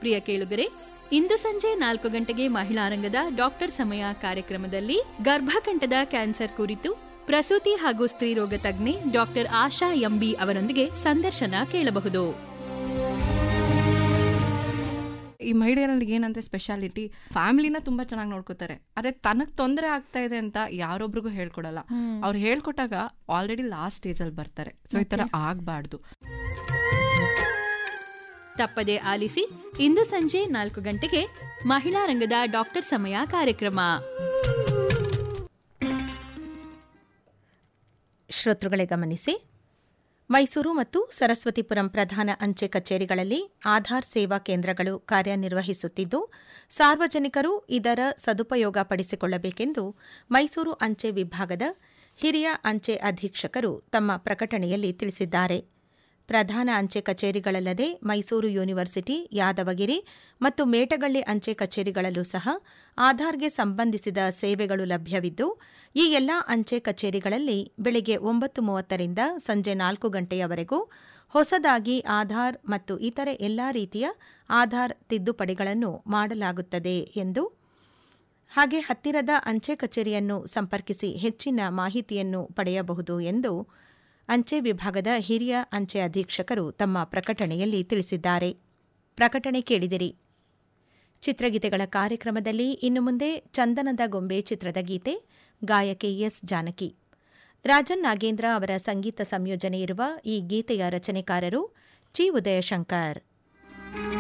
ಪ್ರಿಯ ಕೇಳುಗರೆ ಇಂದು ಸಂಜೆ ನಾಲ್ಕು ಗಂಟೆಗೆ ಮಹಿಳಾ ರಂಗದ ಡಾಕ್ಟರ್ ಸಮಯ ಕಾರ್ಯಕ್ರಮದಲ್ಲಿ ಗರ್ಭಕಂಠದ ಕ್ಯಾನ್ಸರ್ ಕುರಿತು ಪ್ರಸೂತಿ ಹಾಗೂ ಸ್ತ್ರೀರೋಗ ತಜ್ಞೆ ಡಾಕ್ಟರ್ ಆಶಾ ಎಂಬಿ ಅವರೊಂದಿಗೆ ಸಂದರ್ಶನ ಕೇಳಬಹುದು ಈ ಮಹಿಳೆಯರಲ್ಲಿ ಏನಂದ್ರೆ ಸ್ಪೆಷಾಲಿಟಿ ಫ್ಯಾಮಿಲಿನ ತುಂಬಾ ಚೆನ್ನಾಗಿ ನೋಡ್ಕೋತಾರೆ ಅದೇ ತನಗ್ ತೊಂದರೆ ಆಗ್ತಾ ಇದೆ ಅಂತ ಯಾರೊಬ್ರಿಗೂ ಹೇಳ್ಕೊಡಲ್ಲ ಅವ್ರು ಹೇಳ್ಕೊಟ್ಟಾಗ ಆಲ್ರೆಡಿ ಲಾಸ್ಟ್ ಸ್ಟೇಜ್ ಅಲ್ಲಿ ಬರ್ತಾರೆ ಸೊ ಈ ತರ ಆಗ್ಬಾರ್ದು ತಪ್ಪದೆ ಆಲಿಸಿ ಇಂದು ಸಂಜೆ ನಾಲ್ಕು ಗಂಟೆಗೆ ಮಹಿಳಾ ರಂಗದ ಡಾಕ್ಟರ್ ಸಮಯ ಕಾರ್ಯಕ್ರಮ ಶ್ರೋತೃಗಳೇ ಗಮನಿಸಿ ಮೈಸೂರು ಮತ್ತು ಸರಸ್ವತಿಪುರಂ ಪ್ರಧಾನ ಅಂಚೆ ಕಚೇರಿಗಳಲ್ಲಿ ಆಧಾರ್ ಸೇವಾ ಕೇಂದ್ರಗಳು ಕಾರ್ಯನಿರ್ವಹಿಸುತ್ತಿದ್ದು ಸಾರ್ವಜನಿಕರು ಇದರ ಸದುಪಯೋಗ ಪಡಿಸಿಕೊಳ್ಳಬೇಕೆಂದು ಮೈಸೂರು ಅಂಚೆ ವಿಭಾಗದ ಹಿರಿಯ ಅಂಚೆ ಅಧೀಕ್ಷಕರು ತಮ್ಮ ಪ್ರಕಟಣೆಯಲ್ಲಿ ತಿಳಿಸಿದ್ದಾರೆ ಪ್ರಧಾನ ಅಂಚೆ ಕಚೇರಿಗಳಲ್ಲದೆ ಮೈಸೂರು ಯೂನಿವರ್ಸಿಟಿ ಯಾದವಗಿರಿ ಮತ್ತು ಮೇಟಗಳ್ಳಿ ಅಂಚೆ ಕಚೇರಿಗಳಲ್ಲೂ ಸಹ ಆಧಾರ್ಗೆ ಸಂಬಂಧಿಸಿದ ಸೇವೆಗಳು ಲಭ್ಯವಿದ್ದು ಈ ಎಲ್ಲಾ ಅಂಚೆ ಕಚೇರಿಗಳಲ್ಲಿ ಬೆಳಗ್ಗೆ ಒಂಬತ್ತು ಮೂವತ್ತರಿಂದ ಸಂಜೆ ನಾಲ್ಕು ಗಂಟೆಯವರೆಗೂ ಹೊಸದಾಗಿ ಆಧಾರ್ ಮತ್ತು ಇತರೆ ಎಲ್ಲಾ ರೀತಿಯ ಆಧಾರ್ ತಿದ್ದುಪಡಿಗಳನ್ನು ಮಾಡಲಾಗುತ್ತದೆ ಎಂದು ಹಾಗೆ ಹತ್ತಿರದ ಅಂಚೆ ಕಚೇರಿಯನ್ನು ಸಂಪರ್ಕಿಸಿ ಹೆಚ್ಚಿನ ಮಾಹಿತಿಯನ್ನು ಪಡೆಯಬಹುದು ಎಂದು ಅಂಚೆ ವಿಭಾಗದ ಹಿರಿಯ ಅಂಚೆ ಅಧೀಕ್ಷಕರು ತಮ್ಮ ಪ್ರಕಟಣೆಯಲ್ಲಿ ತಿಳಿಸಿದ್ದಾರೆ ಪ್ರಕಟಣೆ ಕೇಳಿದಿರಿ ಚಿತ್ರಗೀತೆಗಳ ಕಾರ್ಯಕ್ರಮದಲ್ಲಿ ಇನ್ನು ಮುಂದೆ ಚಂದನದ ಗೊಂಬೆ ಚಿತ್ರದ ಗೀತೆ ಗಾಯಕಿ ಎಸ್ ಜಾನಕಿ ರಾಜನ್ ನಾಗೇಂದ್ರ ಅವರ ಸಂಗೀತ ಸಂಯೋಜನೆ ಇರುವ ಈ ಗೀತೆಯ ರಚನೆಕಾರರು ಚಿ ಉದಯಶಂಕರ್